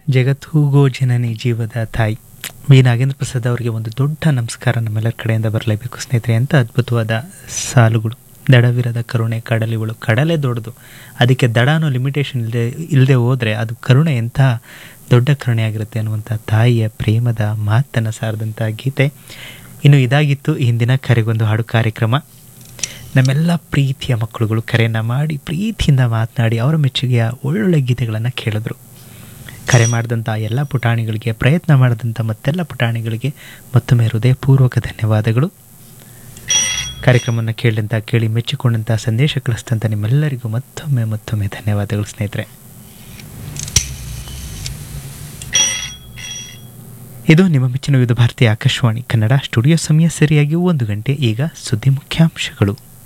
ಜಗತ್ತೂಗೋ ಜನನಿ ಜೀವದ ತಾಯಿ ವಿ ನಾಗೇಂದ್ರ ಪ್ರಸಾದ್ ಅವರಿಗೆ ಒಂದು ದೊಡ್ಡ ನಮಸ್ಕಾರ ನಮ್ಮೆಲ್ಲರ ಕಡೆಯಿಂದ ಬರಲೇಬೇಕು ಸ್ನೇಹಿತರೆ ಎಂಥ ಅದ್ಭುತವಾದ ಸಾಲುಗಳು ದಡವಿರದ ಕರುಣೆ ಕಡಲಿಗಳು ಕಡಲೆ ದೊಡ್ಡದು ಅದಕ್ಕೆ ದಡ ಅನ್ನೋ ಲಿಮಿಟೇಷನ್ ಇಲ್ಲದೆ ಇಲ್ಲದೆ ಹೋದರೆ ಅದು ಕರುಣೆ ಎಂಥ ದೊಡ್ಡ ಕರುಣೆ ಆಗಿರುತ್ತೆ ಅನ್ನುವಂಥ ತಾಯಿಯ ಪ್ರೇಮದ ಮಾತನ್ನು ಸಾರದಂಥ ಗೀತೆ ಇನ್ನು ಇದಾಗಿತ್ತು ಈ ಹಿಂದಿನ ಕರೆಗೊಂದು ಹಾಡು ಕಾರ್ಯಕ್ರಮ ನಮ್ಮೆಲ್ಲ ಪ್ರೀತಿಯ ಮಕ್ಕಳುಗಳು ಕರೆಯನ್ನು ಮಾಡಿ ಪ್ರೀತಿಯಿಂದ ಮಾತನಾಡಿ ಅವರ ಮೆಚ್ಚುಗೆಯ ಒಳ್ಳೊಳ್ಳೆ ಗೀತೆಗಳನ್ನು ಕೇಳಿದ್ರು ಕರೆ ಮಾಡಿದಂಥ ಎಲ್ಲ ಪುಟಾಣಿಗಳಿಗೆ ಪ್ರಯತ್ನ ಮಾಡಿದಂಥ ಮತ್ತೆಲ್ಲ ಪುಟಾಣಿಗಳಿಗೆ ಮತ್ತೊಮ್ಮೆ ಹೃದಯಪೂರ್ವಕ ಧನ್ಯವಾದಗಳು ಕಾರ್ಯಕ್ರಮವನ್ನು ಕೇಳಿದಂಥ ಕೇಳಿ ಮೆಚ್ಚಿಕೊಂಡಂಥ ಸಂದೇಶ ಕಳಿಸಿದಂಥ ನಿಮ್ಮೆಲ್ಲರಿಗೂ ಮತ್ತೊಮ್ಮೆ ಮತ್ತೊಮ್ಮೆ ಧನ್ಯವಾದಗಳು ಸ್ನೇಹಿತರೆ ಇದು ನಿಮ್ಮ ಮೆಚ್ಚಿನ ವಿವಿಧ ಭಾರತೀಯ ಆಕಾಶವಾಣಿ ಕನ್ನಡ ಸ್ಟುಡಿಯೋ ಸಮಯ ಸರಿಯಾಗಿ ಒಂದು ಗಂಟೆ ಈಗ ಸುದ್ದಿ ಮುಖ್ಯಾಂಶಗಳು